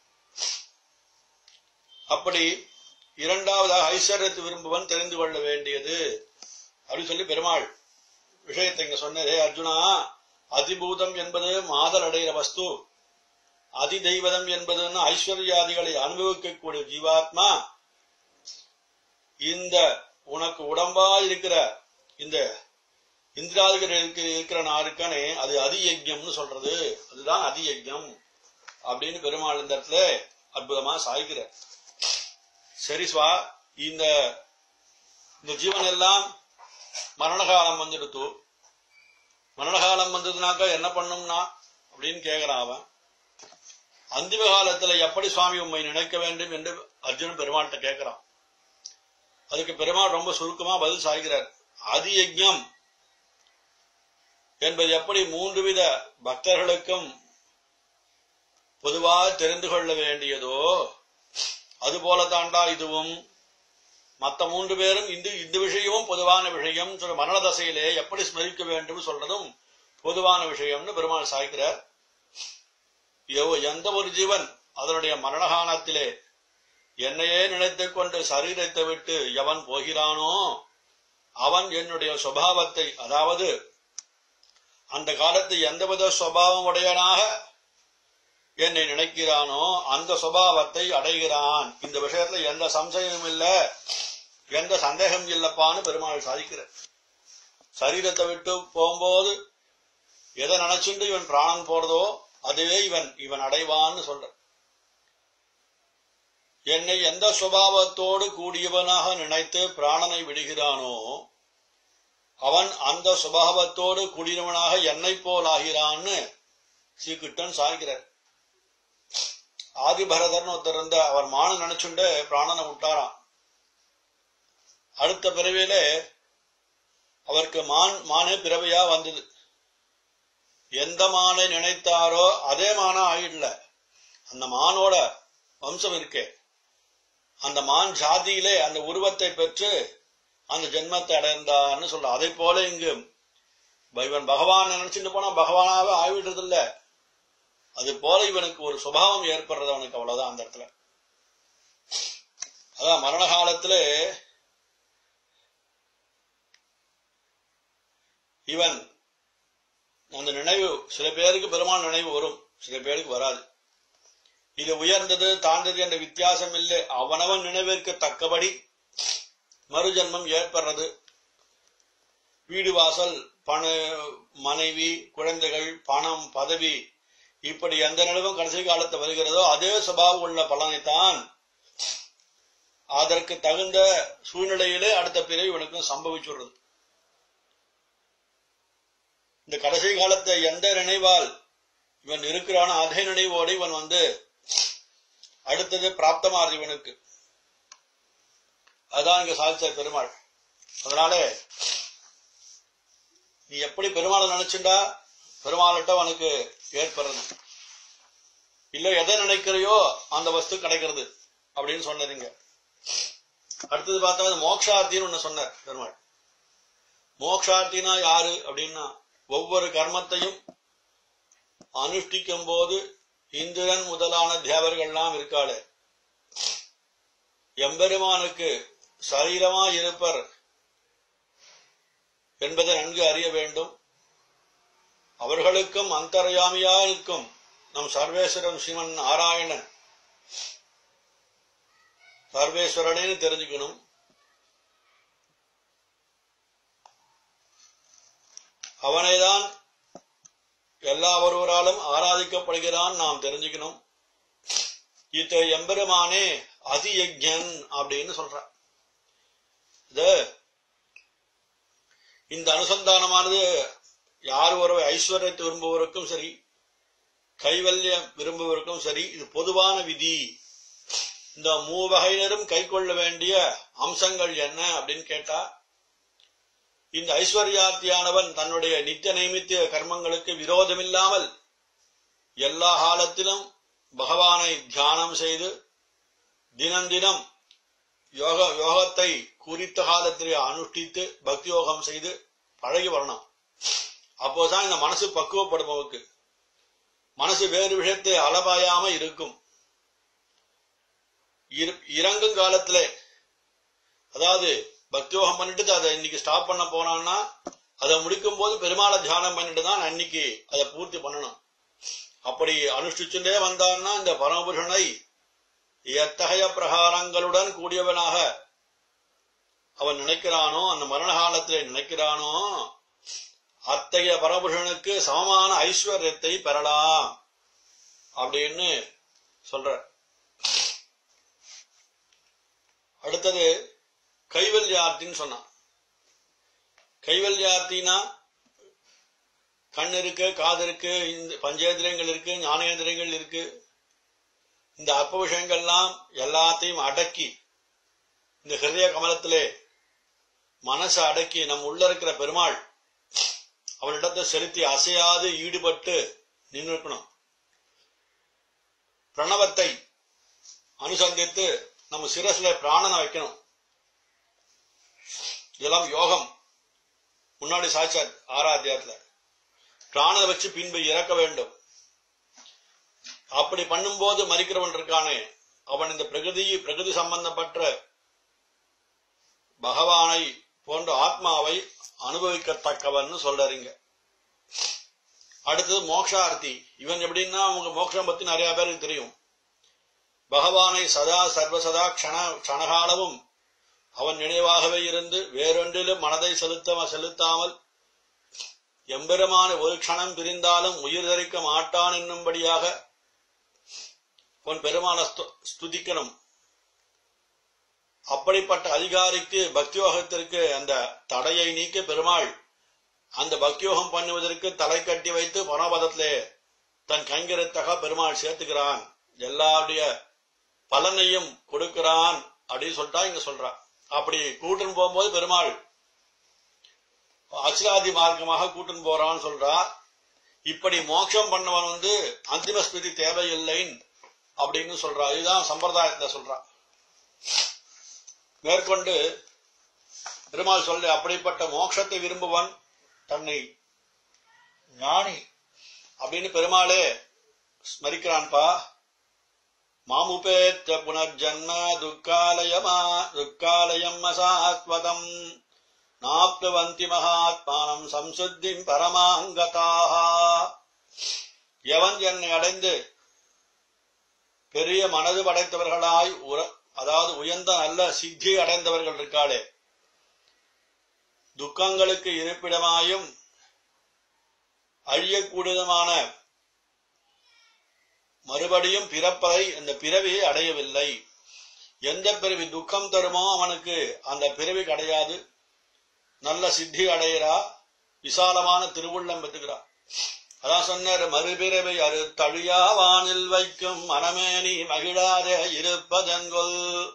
அப்படி இரண்டாவதாக ஐஸ்வர்யத்தை விரும்புவன் தெரிந்து கொள்ள வேண்டியது அப்படின்னு சொல்லி பெருமாள் விஷயத்தை இங்க சொன்னதே அர்ஜுனா அதிபூதம் என்பது மாதல் அடைகிற வஸ்து அதிதெய்வதம் என்பதுன்னு ஐஸ்வர்யாதிகளை அனுபவிக்கக்கூடிய ஜீவாத்மா இந்த உனக்கு உடம்பா இருக்கிற இந்த இந்திராதிகள் இருக்கிற இருக்கிற நாருக்கானே அது அதியஜம்னு சொல்றது அதுதான் அதியஜம் அப்படின்னு பெருமாள் இந்த இடத்துல அற்புதமா சாய்கிற சரி சுவா இந்த இந்த ஜீவன் எல்லாம் மரணகாலம் வந்துடுத்து மரணகாலம் வந்ததுனாக்கா என்ன பண்ணும்னா அப்படின்னு கேக்குறான் அவன் அந்திம காலத்துல எப்படி சுவாமி உண்மை நினைக்க வேண்டும் என்று அர்ஜுனன் பெருமாள்கிட்ட கேட்கிறான் அதுக்கு பெருமாள் ரொம்ப சுருக்கமா பதில் சாய்கிறார் ஆதி யஜ்ஞம் என்பது எப்படி மூன்று வித பக்தர்களுக்கும் பொதுவாக தெரிந்து கொள்ள வேண்டியதோ அதுபோல தாண்டா இதுவும் மத்த மூன்று பேரும் இந்த இந்த விஷயமும் பொதுவான விஷயம் சொல்ற மரண தசையிலே எப்படி ஸ்மரிக்க வேண்டும் சொல்றதும் பொதுவான விஷயம்னு பெருமாள் சாய்க்கிறார் எவ்- எந்த ஒரு ஜீவன் அதனுடைய மரணகாலத்திலே என்னையே நினைத்துக் கொண்டு சரீரத்தை விட்டு எவன் போகிறானோ அவன் என்னுடைய சுபாவத்தை அதாவது அந்த காலத்து எந்தவித சுபாவம் உடையனாக என்னை நினைக்கிறானோ அந்த சுபாவத்தை அடைகிறான் இந்த விஷயத்துல எந்த சம்சயமும் இல்ல எந்த சந்தேகம் இல்லப்பான்னு பெருமாள் சாதிக்கிறார் சரீரத்தை விட்டு போகும்போது எதை நினைச்சுண்டு இவன் பிராணன் போறதோ அதுவே இவன் இவன் அடைவான்னு சொல்ற என்னை எந்த சுபாவத்தோடு கூடியவனாக நினைத்து பிராணனை விடுகிறானோ அவன் அந்த சுபாவத்தோடு கூடியவனாக என்னை போல் ஆகிறான்னு ஸ்ரீகிருஷ்ணன் சாய்கிறார் ஆதிபரதர்னு ஒருத்தர் இருந்த அவர் மான நினைச்சுண்டு பிராணனை விட்டாராம் அடுத்த பிறவியிலே அவருக்கு மான் மானே பிறவையா வந்தது எந்த மானை நினைத்தாரோ அதே மானா ஆயிடல அந்த மானோட வம்சம் இருக்கே அந்த மான் ஜாதியிலே அந்த உருவத்தை பெற்று அந்த ஜென்மத்தை அடைந்தான்னு சொல்ற அதை போல இங்கு இவன் பகவான் நினைச்சிட்டு போனா பகவானாவே ஆயிடுறது இல்ல அது போல இவனுக்கு ஒரு சுபாவம் ஏற்படுறது அவனுக்கு அவ்வளவுதான் அந்த இடத்துல அதான் மரண காலத்துல இவன் அந்த நினைவு சில பேருக்கு பெருமாள் நினைவு வரும் சில பேருக்கு வராது இது உயர்ந்தது தாழ்ந்தது என்ற வித்தியாசம் இல்லை அவனவன் நினைவிற்கு தக்கபடி மறுஜன்மம் ஏற்படுறது வீடு வாசல் பண மனைவி குழந்தைகள் பணம் பதவி இப்படி எந்த நிலவும் கடைசி காலத்து வருகிறதோ அதே சுபாவம் உள்ள பலனைத்தான் அதற்கு தகுந்த சூழ்நிலையிலே அடுத்த பிறகு இவனுக்கும் சம்பவிச்சுடுறது இந்த கடைசி காலத்தை எந்த நினைவால் இவன் இருக்கிறானோ அதே நினைவோடு இவன் வந்து அடுத்தது பிராப்தமாறு இவனுக்கு அதான் இங்க சாதிச்ச பெருமாள் அதனால நீ எப்படி பெருமாளை நினைச்சுண்டா பெருமாள்கிட்ட உனக்கு ஏற்படுறது இல்ல எதை நினைக்கிறையோ அந்த வஸ்து கிடைக்கிறது அப்படின்னு சொன்னதுங்க அடுத்தது பார்த்தா மோக்ஷார்த்தின்னு ஒண்ணு சொன்னார் பெருமாள் மோக்ஷார்த்தினா யாரு அப்படின்னா ஒவ்வொரு கர்மத்தையும் அனுஷ்டிக்கும் போது இந்திரன் முதலான தேவர்கள்லாம் இருக்காளே எம்பெருமானுக்கு சரீரமா இருப்பர் என்பதை நன்கு அறிய வேண்டும் அவர்களுக்கும் அந்தர்யாமியா இருக்கும் நம் சர்வேஸ்வரன் சிவன் நாராயணன் சர்வேஸ்வரனேன்னு தெரிஞ்சுக்கணும் அவனைதான் எல்லா ஒருவராலும் ஆராதிக்கப்படுகிறான் நாம் தெரிஞ்சுக்கணும் இத்த எம்பெருமானே அதியஜன் அப்படின்னு சொல்ற இது இந்த அனுசந்தானமானது யார் ஒரு ஐஸ்வர்யத்தை விரும்புவருக்கும் சரி கைவல்யம் விரும்புவருக்கும் சரி இது பொதுவான விதி இந்த மூவகையினரும் கை கொள்ள வேண்டிய அம்சங்கள் என்ன அப்படின்னு கேட்டா இந்த ஐஸ்வர்யார்த்தியானவன் தன்னுடைய நித்திய நைமித்திய கர்மங்களுக்கு விரோதமில்லாமல் எல்லா காலத்திலும் பகவானை தியானம் செய்து தினம் தினம் யோக யோகத்தை குறித்த காலத்திலே அனுஷ்டித்து பக்தி யோகம் செய்து பழகி வரணும் அப்போதான் இந்த மனசு பக்குவப்படும் அவருக்கு மனசு வேறு விஷயத்தை அளபாயாம இருக்கும் இரு- இறங்கும் காலத்திலே அதாவது பக்தி யோகம் பண்ணிட்டு அதை இன்னைக்கு ஸ்டாப் பண்ண போனான்னா அதை முடிக்கும் போது பெருமாளை தியானம் பண்ணிட்டு தான் அன்னைக்கு அதை பூர்த்தி பண்ணணும் அப்படி அனுஷ்டிச்சுட்டே வந்தான்னா இந்த பரமபுருஷனை எத்தகைய பிரகாரங்களுடன் கூடியவனாக அவன் நினைக்கிறானோ அந்த மரண காலத்திலே நினைக்கிறானோ அத்தகைய பரமபுருஷனுக்கு சமமான ஐஸ்வர்யத்தை பெறலாம் அப்படின்னு சொல்ற அடுத்தது கைவல்யார்த்தின்னு சொன்னான் கைவல்யார்த்தினா கண் இருக்கு காது இருக்கு இந்த பஞ்சேந்திரியங்கள் இருக்கு ஞானேந்திரியங்கள் இருக்கு இந்த அற்ப விஷயங்கள்லாம் எல்லாத்தையும் அடக்கி இந்த ஹிருதய கமலத்திலே மனசை அடக்கி நம் உள்ள இருக்கிற பெருமாள் அவனிடத்தை செலுத்தி அசையாது ஈடுபட்டு நின்று இருக்கணும் பிரணவத்தை அனுசந்தித்து நம்ம சிரஸ்ல பிராணனை வைக்கணும் இதெல்லாம் யோகம் முன்னாடி சாட்சாத் ஆராத்தியத்துல பிராணனை வச்சு பின்பு இறக்க வேண்டும் அப்படி பண்ணும்போது மறிக்கிறவன் இருக்கானே அவன் இந்த பிரகிருதி பிரகிருதி சம்பந்தப்பட்ட பகவானை போன்ற ஆத்மாவை அனுபவிக்கத்தக்கவன் சொல்றீங்க அடுத்தது மோக்ஷார்த்தி இவன் எப்படின்னா அவங்க மோட்சம் பத்தி நிறைய பேருக்கு தெரியும் பகவானை சதா சர்வசதா க்ஷண க்ஷணகாலமும் அவன் நினைவாகவே இருந்து வேறொன்றிலும் மனதை செலுத்த செலுத்தாமல் எம்பெருமான ஒரு க்ஷணம் பிரிந்தாலும் உயிர் தரிக்க மாட்டான் என்னும்படியாக உன் பெருமான ஸ்துதிக்கணும் அப்படிப்பட்ட அதிகாரிக்கு பக்தியோகத்திற்கு அந்த தடையை நீக்க பெருமாள் அந்த பக்தியோகம் பண்ணுவதற்கு தலை கட்டி வைத்து பரமபதத்திலே தன் கைங்கரத்தக பெருமாள் சேர்த்துக்கிறான் எல்லாருடைய பலனையும் கொடுக்கிறான் அப்படின்னு சொல்லிட்டா இங்க சொல்றான் அப்படி கூட்டுன்னு போகும்போது பெருமாள் அச்சிராதி மார்க்கமாக கூட்டுன்னு போறான்னு சொல்றா இப்படி மோட்சம் பண்ணவன் வந்து அந்திம ஸ்மிருதி தேவையில்லைன்னு அப்படின்னு சொல்றா இதுதான் சம்பிரதாயத்துல சொல்றா மேற்கொண்டு பெருமாள் சொல்ல அப்படிப்பட்ட மோட்சத்தை விரும்புவன் தன்னை ஞானி அப்படின்னு பெருமாளே ஸ்மரிக்கிறான்பா மாமுபேத்த புனர்ஜன்ம துக்காலயமா துக்காலயம் அசாஸ்வதம் நாப்துவந்தி மகாத்மானம் சம்சுத்திம் பரமாங்கதாக எவன் என்னை அடைந்து பெரிய மனது படைத்தவர்களாய் உர அதாவது உயர்ந்த நல்ல சித்தி அடைந்தவர்கள் இருக்காளே துக்கங்களுக்கு இருப்பிடமாயும் அழியக்கூடியதுமான மறுபடியும் பிறப்பதை அந்த பிறவியை அடையவில்லை எந்த பிறவி துக்கம் தருமோ அவனுக்கு அந்த பிறவி கிடையாது நல்ல சித்தி அடைகிறா விசாலமான திருவுள்ளம் பெற்றுகிறா அதான் சொன்னார் மறுபிறவை அரு தழியா வானில் வைக்கும் மனமேனி மகிழாதே இருப்பதென்கொல்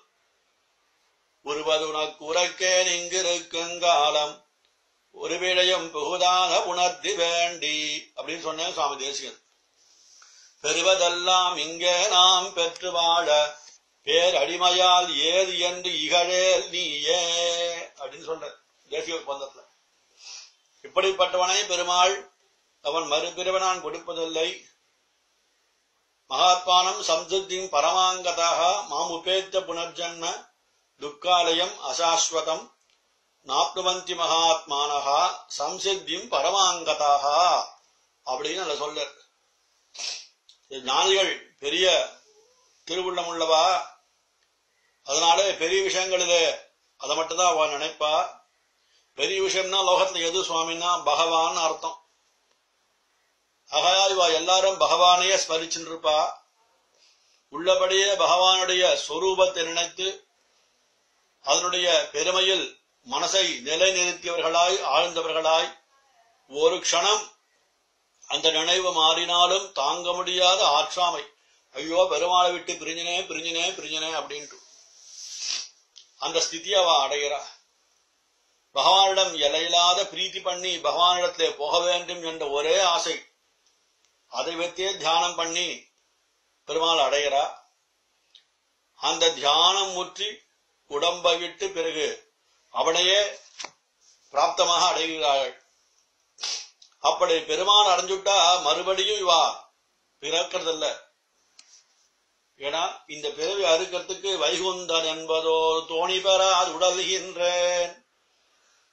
உருவது உனக்கு உரைக்கேன் இங்கிருக்கும் காலம் ஒரு விடயம் புகுதாக உணர்த்தி வேண்டி அப்படின்னு சொன்னேன் சுவாமி தேசிகன் பெறுவதெல்லாம் இங்கே நாம் பெற்று வாழ பேரடிமையால் ஏது என்று இகழேல் நீயே அப்படின்னு சொல்ற தேசிய ஒப்பந்தத்துல இப்படிப்பட்டவனை பெருமாள் அவன் மறுபிறவனான் கொடுப்பதில்லை மகாத்மானம் சம்சுத்தின் பரமாங்கதாக மாம் உபேத்த புனர்ஜன்ம துக்காலயம் அசாஸ்வதம் நாப்னுவந்தி மகாத்மானகா சம்சித்தியும் பரமாங்கதாக அப்படின்னு அதை சொல்ல ஞானிகள் பெரிய திருவுள்ளம் உள்ளவா அதனால பெரிய விஷயங்களிலே அதை மட்டும்தான் அவ நினைப்பா பெரிய விஷயம்னா லோகத்துல எது சுவாமின்னா பகவான் அர்த்தம் ஆகையா இவ எல்லாரும் பகவானையே ஸ்மரிச்சுட்டு இருப்பா உள்ளபடியே பகவானுடைய சொரூபத்தை நினைத்து அதனுடைய பெருமையில் மனசை நிலைநிறுத்தியவர்களாய் ஆழ்ந்தவர்களாய் ஒரு க்ஷணம் அந்த நினைவு மாறினாலும் தாங்க முடியாத ஆற்றாமை ஐயோ பெருமாளை விட்டு பிரிஞ்சினே பிரிஞ்சினே பிரிஞ்சினே அப்படின்ட்டு அந்த ஸ்திதியை அவ அடைகிறா பகவானிடம் எல்லையில்லாத பிரீத்தி பண்ணி பகவானிடத்திலே போக வேண்டும் என்ற ஒரே ஆசை அதை வைத்தே தியானம் பண்ணி பெருமாள் அடைகிறா அந்த தியானம் முற்றி உடம்பை விட்டு பிறகு அவனையே பிராப்தமாக அடைகிறார்கள் அப்படி பெருமான் அடைஞ்சுட்டா மறுபடியும் இவா பிறக்கிறதில்ல ஏன்னா இந்த பிறவி அறுக்கிறதுக்கு வைகுந்தன் என்பதோ தோணி பெறாது உடல்கின்றேன்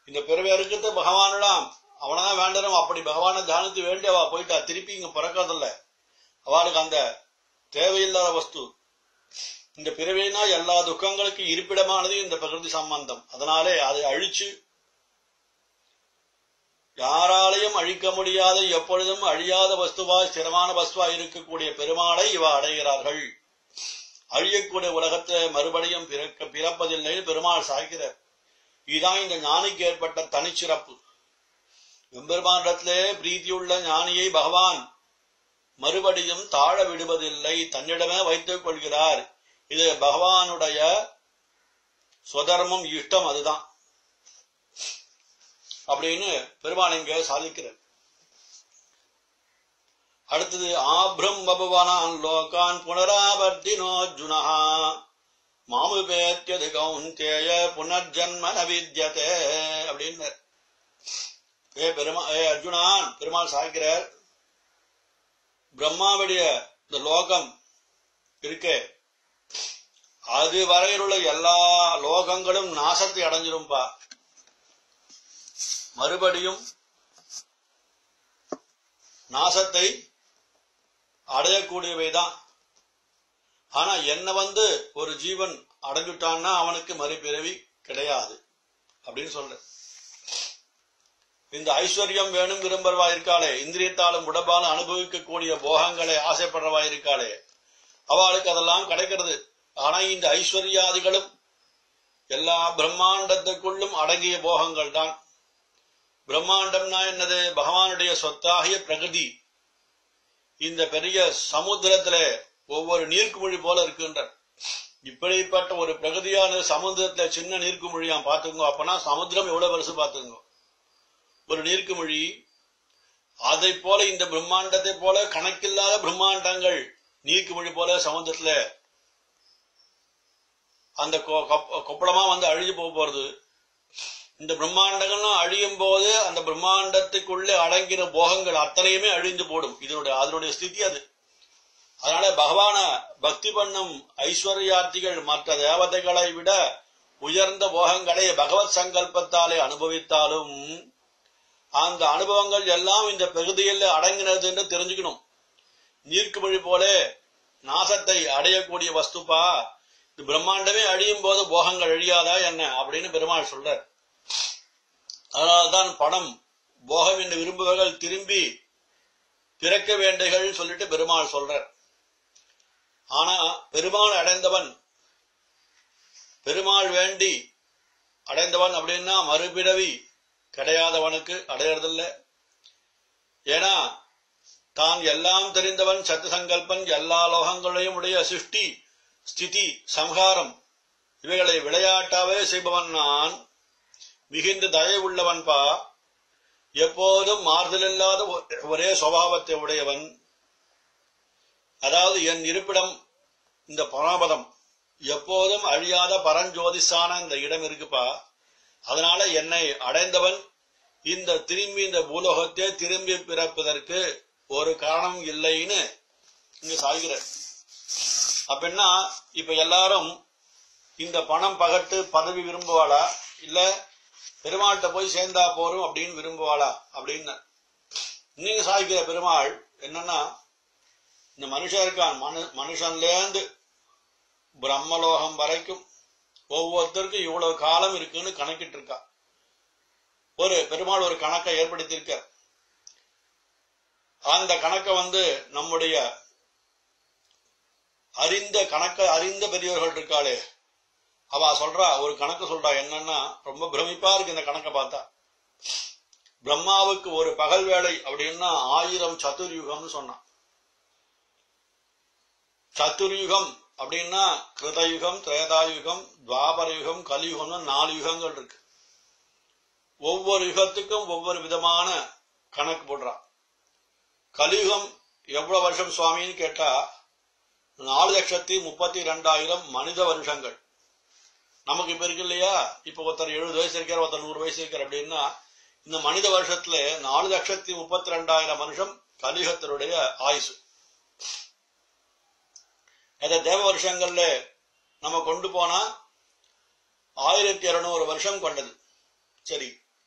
இந்த பிறவை இருக்கிறது பகவானிடம் அவனதான் வேண்டணும் அப்படி பகவானை தியானித்து வேண்டி அவ போயிட்டா திருப்பி இங்க பிறக்கறதில்ல அவளுக்கு அந்த தேவையில்லாத வஸ்து இந்த பிறவினா எல்லா துக்கங்களுக்கு இருப்பிடமானது இந்த பிரகிருதி சம்பந்தம் அதனாலே அதை அழிச்சு யாராலையும் அழிக்க முடியாத எப்பொழுதும் அழியாத வஸ்துவாய் ஸ்திரமான வஸ்துவாய் இருக்கக்கூடிய பெருமாளை இவ அடைகிறார்கள் அழியக்கூடிய உலகத்தை மறுபடியும் பிறக்க பிறப்பதில்லை பெருமாள் சாய்கிறார் இதுதான் இந்த ஞானிக்கு ஏற்பட்ட தனிச்சிறப்பு எம்பெருமானிடத்திலே பிரீதியுள்ள ஞானியை பகவான் மறுபடியும் தாழ விடுவதில்லை தன்னிடமே வைத்துக் கொள்கிறார் இது பகவானுடைய சுதர்மம் இஷ்டம் அதுதான் அப்படின்னு பெருமாள் இங்க சாதிக்கிறார் அடுத்தது ஆப்ரம் பபுவனான் லோகான் புனராவர்த்தினோர்ஜுனா மாமுபேத்தியது கௌந்தேய புனர்ஜன்ம நவித்யதே அப்படின்னு ஏ பெருமா ஏ அர்ஜுனான் பெருமாள் சாய்க்கிறார் பிரம்மாவுடைய இந்த லோகம் இருக்கே அது வரையில் உள்ள எல்லா லோகங்களும் நாசத்தை அடைஞ்சிரும்பா மறுபடியும் நாசத்தை அடையக்கூடியவைதான் ஆனா என்ன வந்து ஒரு ஜீவன் அடைஞ்சுட்டான்னா அவனுக்கு மறுபிறவி கிடையாது அப்படின்னு சொல்ற இந்த ஐஸ்வர்யம் வேணும் விரும்புறவா இருக்காளே இந்திரியத்தாலும் உடம்பாலும் அனுபவிக்கக்கூடிய போகங்களை ஆசைப்படுறவா இருக்காளே அவளுக்கு அதெல்லாம் கிடைக்கிறது ஆனா இந்த ஐஸ்வர்யாதிகளும் எல்லா பிரம்மாண்டத்துக்குள்ளும் அடங்கிய போகங்கள் தான் பிரம்மாண்டம்னா என்னது பகவானுடைய சொத்தாகிய பிரகதி இந்த பெரிய சமுத்திரத்துல ஒவ்வொரு நீர்க்குமொழி போல இருக்கின்ற இப்படிப்பட்ட ஒரு பிரகதியான சமுத்திரத்துல சின்ன நீர்க்குமொழியா பாத்துங்க அப்பனா சமுத்திரம் எவ்வளவு வருஷம் பாத்துங்க ஒரு நீர்க்குமொழி அதை போல இந்த பிரம்மாண்டத்தை போல கணக்கில்லாத பிரம்மாண்டங்கள் நீர்க்குமொழி போல சமுத்திரத்துல அந்த கொ- கொப்- கொப்பளமா வந்து அழிஞ்சு போக போறது இந்த பிரம்மாண்டங்களும் அழியும் போது அந்த பிரம்மாண்டத்துக்குள்ளே அடங்கின போகங்கள் அத்தனையுமே அழிந்து போடும் இதனுடைய அதனுடைய ஸ்திதி அது அதனால பகவான பக்தி பண்ணும் ஐஸ்வர்யார்த்திகள் மற்ற தேவதைகளை விட உயர்ந்த போகங்களை பகவத் சங்கல்பத்தாலே அனுபவித்தாலும் அந்த அனுபவங்கள் எல்லாம் இந்த பகுதியில் அடங்கினது என்று தெரிஞ்சுக்கணும் நீர்க்குமொழி போல நாசத்தை அடையக்கூடிய வஸ்துப்பா இந்த பிரம்மாண்டமே அழியும் போது போகங்கள் அழியாதா என்ன அப்படின்னு பெருமாள் சொல்றார் அதனால்தான் பணம் போகம் என்று விரும்புவர்கள் திரும்பி பிறக்க வேண்டுகள் சொல்லிட்டு பெருமாள் சொல்றார் ஆனா பெருமாள் அடைந்தவன் பெருமாள் வேண்டி அடைந்தவன் அப்படின்னா மறுபிறவி கிடையாதவனுக்கு அடையறதில்ல ஏன்னா தான் எல்லாம் தெரிந்தவன் சத்து சங்கல்பன் எல்லா லோகங்களையும் உடைய சிருஷ்டி ஸ்திதி சம்ஹாரம் இவைகளை விளையாட்டாவே செய்பவன் நான் மிகுந்த தயவுள்ளவன் பா எப்போதும் மாறுதலில்லாத ஒ- ஒரே சுவாவத்தை உடையவன் அதாவது என் இருப்பிடம் இந்த பராபதம் எப்போதும் அழியாத பரஞ்சோதிசான இந்த இடம் இருக்குப்பா அதனால என்னை அடைந்தவன் இந்த திரும்பி இந்த பூலோகத்தை திரும்பி பிறப்பதற்கு ஒரு காரணம் இல்லைன்னு இங்க சாய்கிற அப்படின்னா இப்ப எல்லாரும் இந்த பணம் பகட்டு பதவி விரும்புவாளா இல்ல பெருமாள்கிட்ட போய் சேர்ந்தா போறோம் அப்படின்னு விரும்புவாளா அப்படின்னு நீங்க சாய்க்கிற பெருமாள் என்னன்னா இந்த மனுஷன் இருக்கான் மனு மனுஷன்லேருந்து பிரம்மலோகம் வரைக்கும் ஒவ்வொருத்தருக்கும் இவ்வளவு காலம் இருக்குன்னு கணக்கிட்டு இருக்கா ஒரு பெருமாள் ஒரு கணக்கை ஏற்படுத்தியிருக்க அந்த கணக்கை வந்து நம்முடைய அறிந்த கணக்க அறிந்த பெரியவர்கள் இருக்காளே அவ சொல்றா ஒரு கணக்கு சொல்றா என்னன்னா ரொம்ப பிரமிப்பா இருக்கு இந்த கணக்கை பார்த்தா பிரம்மாவுக்கு ஒரு பகல் வேலை அப்படின்னா ஆயிரம் சதுர்யுகம்னு சொன்னான் சதுர்யுகம் அப்படின்னா கிருதயுகம் திரேதாயுகம் துவாபர யுகம் கலியுகம்னு நாலு யுகங்கள் இருக்கு ஒவ்வொரு யுகத்துக்கும் ஒவ்வொரு விதமான கணக்கு போடுறான் கலியுகம் எவ்வளவு வருஷம் சுவாமின்னு கேட்டா நாலு லட்சத்தி முப்பத்தி ரெண்டாயிரம் மனித வருஷங்கள் நமக்கு இப்ப இருக்கு இல்லையா இப்ப ஒருத்தர் எழுபது வயசு இருக்கார் ஒருத்தர் நூறு வயசு இருக்கார் அப்படின்னா இந்த மனித வருஷத்துல நாலு லட்சத்தி முப்பத்தி ரெண்டாயிரம் வருஷம் கலியுகத்தினுடைய ஆயுசு அத தேவ வருஷங்கள்ல நம்ம கொண்டு போனா ஆயிரத்தி இருநூறு வருஷம் கொண்டது சரி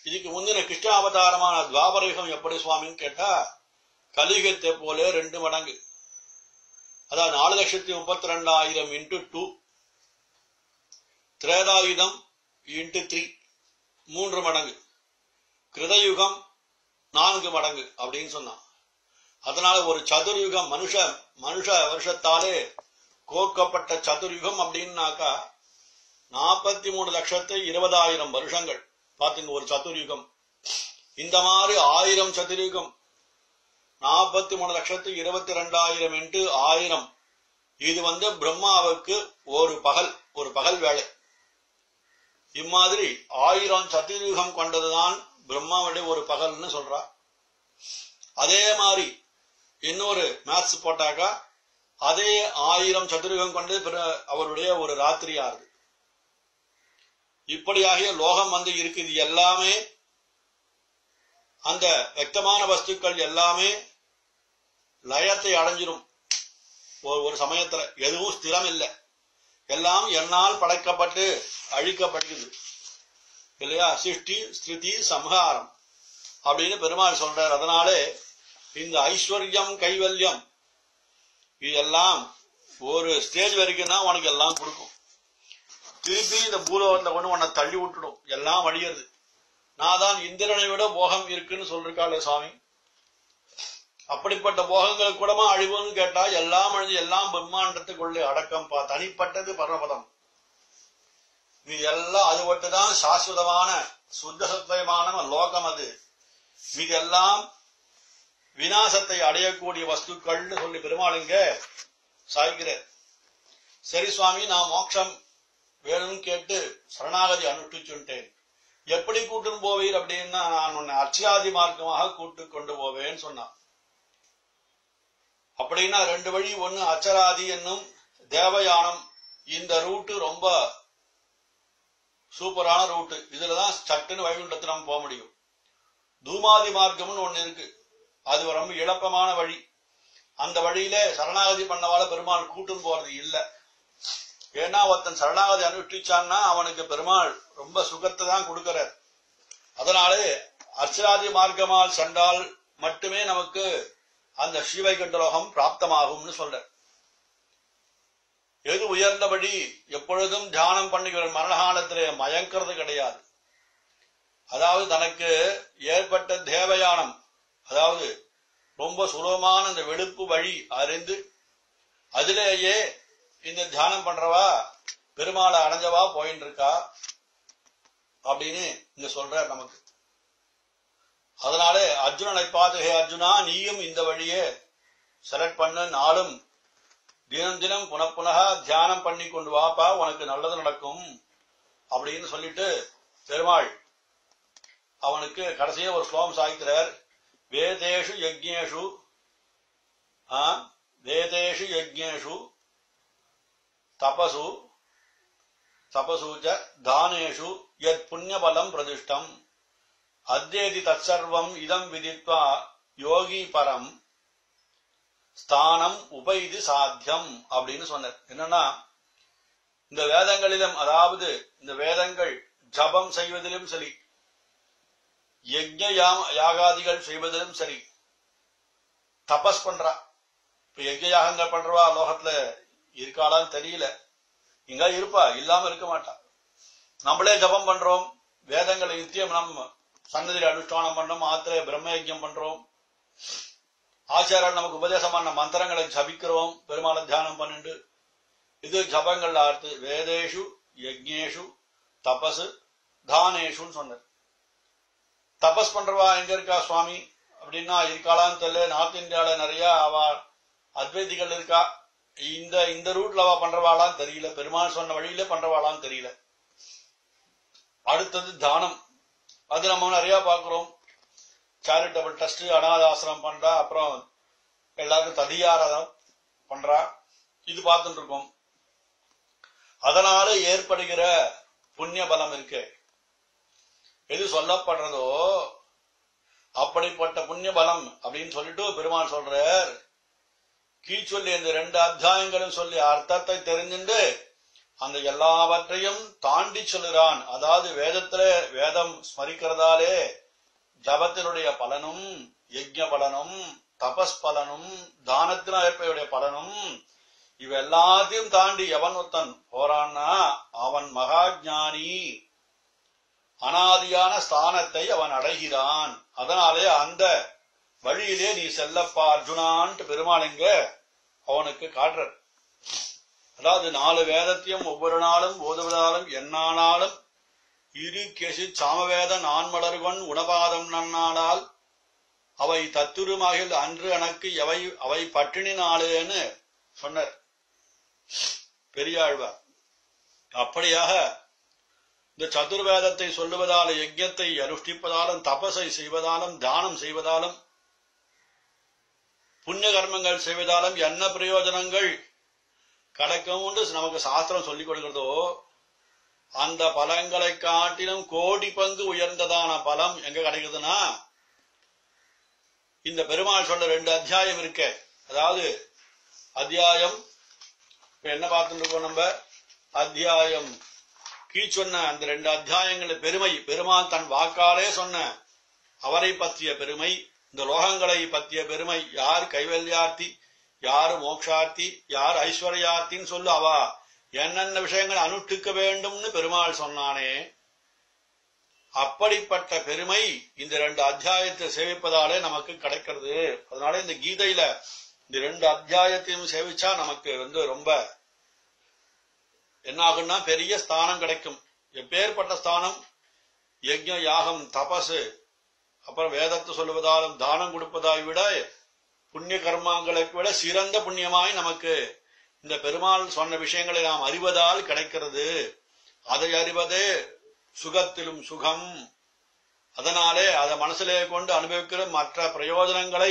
இதுக்கு முந்தின கிருஷ்ண அவதாரமான துவாபரயுகம் எப்படி சுவாமின்னு கேட்டா கலியுகத்தை போல ரெண்டு மடங்கு அதாவது நாலு லட்சத்தி முப்பத்தி ரெண்டாயிரம் இன்டு டூ திரேதாயுதம் இன்டு த்ரீ மூன்று மடங்கு கிருதயுகம் நான்கு மடங்கு அப்படின்னு சொன்னான் அதனால ஒரு சதுர்யுகம் மனுஷ மனுஷ வருஷத்தாலே கோர்க்கப்பட்ட சதுர்யுகம் அப்படின்னாக்கா நாற்பத்தி மூணு லட்சத்து இருபதாயிரம் வருஷங்கள் பாத்துங்க ஒரு சதுர்யுகம் இந்த மாதிரி ஆயிரம் சதுர்யுகம் நாற்பத்தி மூணு லட்சத்து இருபத்தி ரெண்டாயிரம் இன்ட்டு ஆயிரம் இது வந்து பிரம்மாவுக்கு ஒரு பகல் ஒரு பகல் வேலை இம்மாதிரி ஆயிரம் சதுர்யுகம் கொண்டதுதான் பிரம்மாவுடைய ஒரு பகல்னு சொல்றா அதே மாதிரி இன்னொரு மேத்ஸ் போட்டாக்கா அதே ஆயிரம் சதுரகம் கொண்டு பிற- அவருடைய ஒரு ராத்திரி ஆறுது இப்படியாக லோகம் வந்து இருக்குது எல்லாமே அந்த வெக்தமான வஸ்துக்கள் எல்லாமே லயத்தை அடைஞ்சிரும் ஒரு ஒரு சமயத்துல எதுவும் ஸ்திரம் இல்லை எல்லாம் என்னால் படைக்கப்பட்டு அழிக்கப்படுகிறது இல்லையா சிருஷ்டி ஸ்திருதி சம்ஹாரம் அப்படின்னு பெருமாள் சொல்றார் அதனாலே இந்த ஐஸ்வர்யம் கைவல்யம் இதெல்லாம் ஒரு ஸ்டேஜ் வரைக்கும் தான் உனக்கு எல்லாம் கொடுக்கும் திருப்பி இந்த பூலோகத்துல கொண்டு உன்னை தள்ளி விட்டுடும் எல்லாம் அழியிறது நான் தான் இந்திரனை விட போகம் இருக்குன்னு சொல்லிருக்காளே சுவாமி அப்படிப்பட்ட போகங்கள் கூடமா அழிவுன்னு கேட்டா எல்லாம் அழிஞ்சு எல்லாம் பிரம்மாண்டத்துக்குள்ளே அடக்கம் பா தனிப்பட்டது பரமபதம் இது எல்லாம் அது ஒட்டுதான் சாஸ்வதமான சுத்த சத்தியமான லோகம் அது இதெல்லாம் விநாசத்தை அடையக்கூடிய வஸ்துக்கள்னு சொல்லி பெருமாள் இங்க சாய்கிறார் சரி சுவாமி நான் மோட்சம் வேணும்னு கேட்டு சரணாகதி அனுஷ்டிச்சுட்டேன் எப்படி கூட்டுன்னு போவீர் அப்படின்னா நான் உன்னை அர்ச்சாதி மார்க்கமாக கூட்டு கொண்டு போவேன்னு சொன்னான் அப்படின்னா ரெண்டு வழி ஒண்ணு அச்சராதி என்னும் தேவயானம் இந்த ரூட்டு ரொம்ப சூப்பரான ரூட்டு இதுலதான் சட்டுன்னு வைகுண்டத்தை நம்ம போக முடியும் தூமாதி மார்க்கம்னு ஒண்ணு இருக்கு அது ரொம்ப இழப்பமான வழி அந்த வழியில சரணாகதி பண்ணவால பெருமாள் கூட்டும் போறது இல்ல ஏன்னா ஒருத்தன் சரணாகதி அனுஷ்டிச்சான்னா அவனுக்கு பெருமாள் ரொம்ப சுகத்தை தான் கொடுக்கிறார் அதனாலே அர்ச்சராதி மார்க்கமால் சென்றால் மட்டுமே நமக்கு அந்த ஸ்ரீவைகுண்டலோகம் பிராப்தமாகும்னு சொல்ற எது உயர்ந்தபடி எப்பொழுதும் தியானம் பண்ணுகிற மரணகாலத்திலே மயங்கிறது கிடையாது அதாவது தனக்கு ஏற்பட்ட தேவயானம் அதாவது ரொம்ப சுலபமான இந்த வெளுப்பு வழி அறிந்து அதிலேயே இந்த தியானம் பண்றவா பெருமாளை அடைஞ்சவா போயின்னு இருக்கா அப்படின்னு இங்க சொல்ற நமக்கு அதனாலே அர்ஜுனனை பார்த்து ஹே அர்ஜுனா நீயும் இந்த வழியே செலக்ட் பண்ண நாளும் தினம் தினம் புனப்புனக தியானம் பண்ணி கொண்டு வாப்பா உனக்கு நல்லது நடக்கும் அப்படின்னு சொல்லிட்டு பெருமாள் அவனுக்கு கடைசியே ஒரு ஸ்லோகம் சாய்க்கிறார் வேதேஷு யஜ்ஞேஷு ஆ, வேதேஷு யஜ்ஞேஷு தபசு தபசு ச தானேஷு யத் புண்ணியபலம் பிரதிஷ்டம் அத்யேதி தற்சர்வம் இதம் விதித்வா யோகி பரம் ஸ்தானம் உபைதி சாத்தியம் அப்படின்னு சொன்னார் என்னன்னா இந்த வேதங்களிலும் அதாவது இந்த வேதங்கள் ஜபம் செய்வதிலும் சரி யஜ்ஞ யா- யாகாதிகள் செய்வதிலும் சரி தபஸ் பண்றா இப்ப யஜ்ஞ யாகங்கள் பண்றவா லோகத்துல இருக்காளான்னு தெரியல இங்க இருப்பா இல்லாம இருக்க மாட்டா நம்மளே ஜபம் பண்றோம் வேதங்களை நித்தியம் நம்ம சன்னதியில் அனுஷ்டானம் பண்றோம் ஆத்திர பிரம்ம யஜ்ஞம் பண்றோம் ஆச்சாரர் நமக்கு உபதேசம் பண்ண மந்திரங்களை ஜபிக்கிறோம் பெருமாளை தியானம் பண்ணிட்டு இது ஜபங்கள் ஆர்த்து வேதேஷு யஜ்ஞேஷு தபசு தானேஷுன்னு சொன்னார் தபஸ் பண்றவா எங்க இருக்கா சுவாமி அப்படின்னா இருக்காளான்னு தெரியல நார்த் இந்தியால நிறைய அவ அத்வைதிகள் இருக்கா இந்த இந்த ரூட்ல அவ பண்றவாளான்னு தெரியல பெருமாள் சொன்ன வழியில பண்றவாளான்னு தெரியல அடுத்தது தானம் அது நம்ம நிறைய பாக்குறோம் சேரிட்டபிள் ட்ரஸ்ட் அனாதாசிரம் பண்றா அப்புறம் எல்லாருக்கும் ததியாரதம் பண்றா இது பார்த்துட்டு இருக்கோம் அதனால ஏற்படுகிற புண்ணிய பலம் இருக்கு எது சொல்லப்படுறதோ அப்படிப்பட்ட புண்ணிய பலம் அப்படின்னு சொல்லிட்டு பெருமாள் சொல்றார் கீழ்ச்சொல்லி இந்த ரெண்டு அத்தியாயங்களும் சொல்லி அர்த்தத்தை தெரிஞ்சுண்டு அந்த எல்லாவற்றையும் தாண்டி சொல்லுறான் அதாவது வேதத்துல வேதம் ஸ்மரிக்கிறதாலே ஜபத்தினுடைய பலனும் யஜ்ஞ பலனும் தபஸ் பலனும் தானத்தினுடைய பலனும் இவ எல்லாத்தையும் தாண்டி எவன் ஒருத்தன் போறான்னா அவன் மகாஜானி அனாதியான ஸ்தானத்தை அவன் அடைகிறான் அதனாலே அந்த வழியிலே நீ செல்லப்பா அர்ஜுனான்ட்டு பெருமாளிங்க அவனுக்கு காட்டுற அதாவது நாலு வேதத்தையும் ஒவ்வொரு நாளும் ஓதுவதாலும் என்னானாலும் இரு கெசு சாமவேத நான்மலர்வன் உணபாதம் நன்னானால் அவை தத்துருமாகில் அன்று எனக்கு எவை அவை பட்டினி நாளேன்னு சொன்னார் பெரியாழ்வார் அப்படியாக இந்த சதுர்வேதத்தை சொல்லுவதால் யஜ்யத்தை அனுஷ்டிப்பதாலும் தபசை செய்வதாலும் தானம் செய்வதாலும் புண்ணிய கர்மங்கள் செய்வதாலும் என்ன பிரயோஜனங்கள் கிடைக்கும் நமக்கு சாஸ்திரம் சொல்லிக் கொடுக்கிறதோ அந்த பலங்களை காட்டிலும் கோடி பங்கு உயர்ந்ததான பலம் எங்க கிடைக்குதுன்னா இந்த பெருமாள் சொல்ற ரெண்டு அத்தியாயம் இருக்க அதாவது அத்தியாயம் இப்ப என்ன பார்த்துட்டு இருக்கோம் நம்ம அத்தியாயம் கீ சொன்ன அந்த ரெண்டு அத்தியாயங்கள் பெருமை பெருமாள் தன் வாக்காலே சொன்ன அவரை பற்றிய பெருமை இந்த லோகங்களை பற்றிய பெருமை யார் கைவல்யார்த்தி யார் மோக்ஷார்த்தி யார் ஐஸ்வர்யார்த்தின்னு சொல்லு அவா என்னென்ன விஷயங்கள் அனுஷ்டிக்க வேண்டும்னு பெருமாள் சொன்னானே அப்படிப்பட்ட பெருமை இந்த ரெண்டு அத்தியாயத்தை சேவிப்பதாலே நமக்கு கிடைக்கிறது அதனால இந்த கீதையில இந்த ரெண்டு அத்தியாயத்தையும் சேவிச்சா நமக்கு வந்து ரொம்ப என்ன ஆகும்னா பெரிய ஸ்தானம் கிடைக்கும் எப்பேற்பட்ட ஸ்தானம் யஜ்ஞ யாகம் தபசு அப்புறம் வேதத்தை சொல்லுவதாலும் தானம் கொடுப்பதாய் விட புண்ணிய கர்மாங்களுக்கு விட சிறந்த புண்ணியமாய் நமக்கு இந்த பெருமாள் சொன்ன விஷயங்களை நாம் அறிவதால் கிடைக்கிறது அதை அறிவதே சுகத்திலும் சுகம் அதனாலே அதை மனசிலே கொண்டு அனுபவிக்கிற மற்ற பிரயோஜனங்களை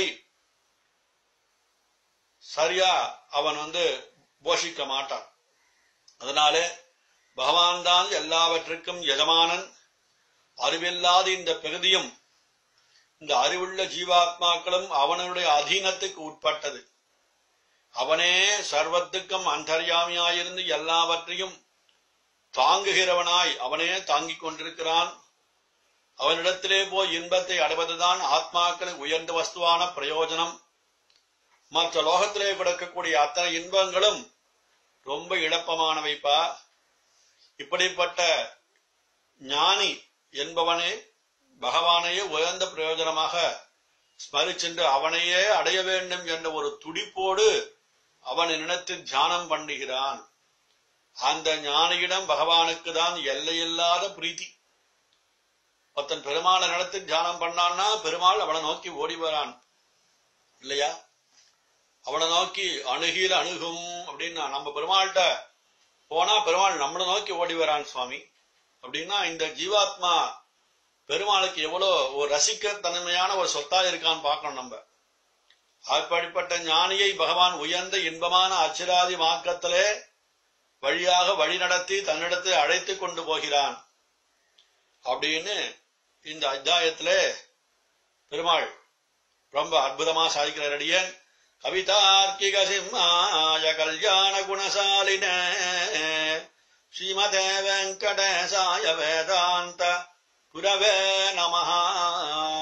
சரியா அவன் வந்து போஷிக்க மாட்டான் அதனாலே பகவான் தான் எல்லாவற்றுக்கும் எஜமானன் அறிவில்லாத இந்த பகுதியும் இந்த அறிவுள்ள ஜீவாத்மாக்களும் அவனுடைய அதீனத்துக்கு உட்பட்டது அவனே சர்வத்துக்கும் அந்தர்யாமியாயிருந்து எல்லாவற்றையும் தாங்குகிறவனாய் அவனே தாங்கிக் கொண்டிருக்கிறான் அவனிடத்திலே போய் இன்பத்தை அடைவதுதான் ஆத்மாக்களுக்கு உயர்ந்த வஸ்துவான பிரயோஜனம் மற்ற லோகத்திலே கிடக்கக்கூடிய அத்தனை இன்பங்களும் ரொம்ப இழப்பமானவைப்பா இப்படிப்பட்ட ஞானி என்பவனே பகவானையே உயர்ந்த பிரயோஜனமாக ஸ்மரிச்சென்று அவனையே அடைய வேண்டும் என்ற ஒரு துடிப்போடு அவன் நினைத்து தியானம் பண்ணுகிறான் அந்த ஞானியிடம் பகவானுக்கு தான் எல்லையில்லாத பிரீத்தி ஒருத்தன் பெருமாளை நடத்தி தியானம் பண்ணான்னா பெருமாள் அவனை நோக்கி ஓடி வரான் இல்லையா அவனை நோக்கி அணுகில அணுகும் அப்படின்னா நம்ம பெருமாள்கிட்ட போனா பெருமாள் நம்மளை நோக்கி ஓடி வரான் சுவாமி அப்படின்னா இந்த ஜீவாத்மா பெருமாளுக்கு எவ்வளோ ஒரு ரசிக்க தன்மையான ஒரு சொத்தா இருக்கான்னு பார்க்கணும் நம்ம அப்படிப்பட்ட ஞானியை பகவான் உயர்ந்த இன்பமான அச்சிராதி மாக்கத்திலே வழியாக வழி நடத்தி தன்னிடத்தில் அழைத்து கொண்டு போகிறான் அப்படின்னு இந்த அத்தியாயத்திலே பெருமாள் ரொம்ப அற்புதமா சாதிக்கிறார் அடியன் கவிதார்க்கிக சிம்மாய கல்யாண குணசாலின ஸ்ரீமதே வெங்கடேசாய வேதாந்த குரவே நமஹா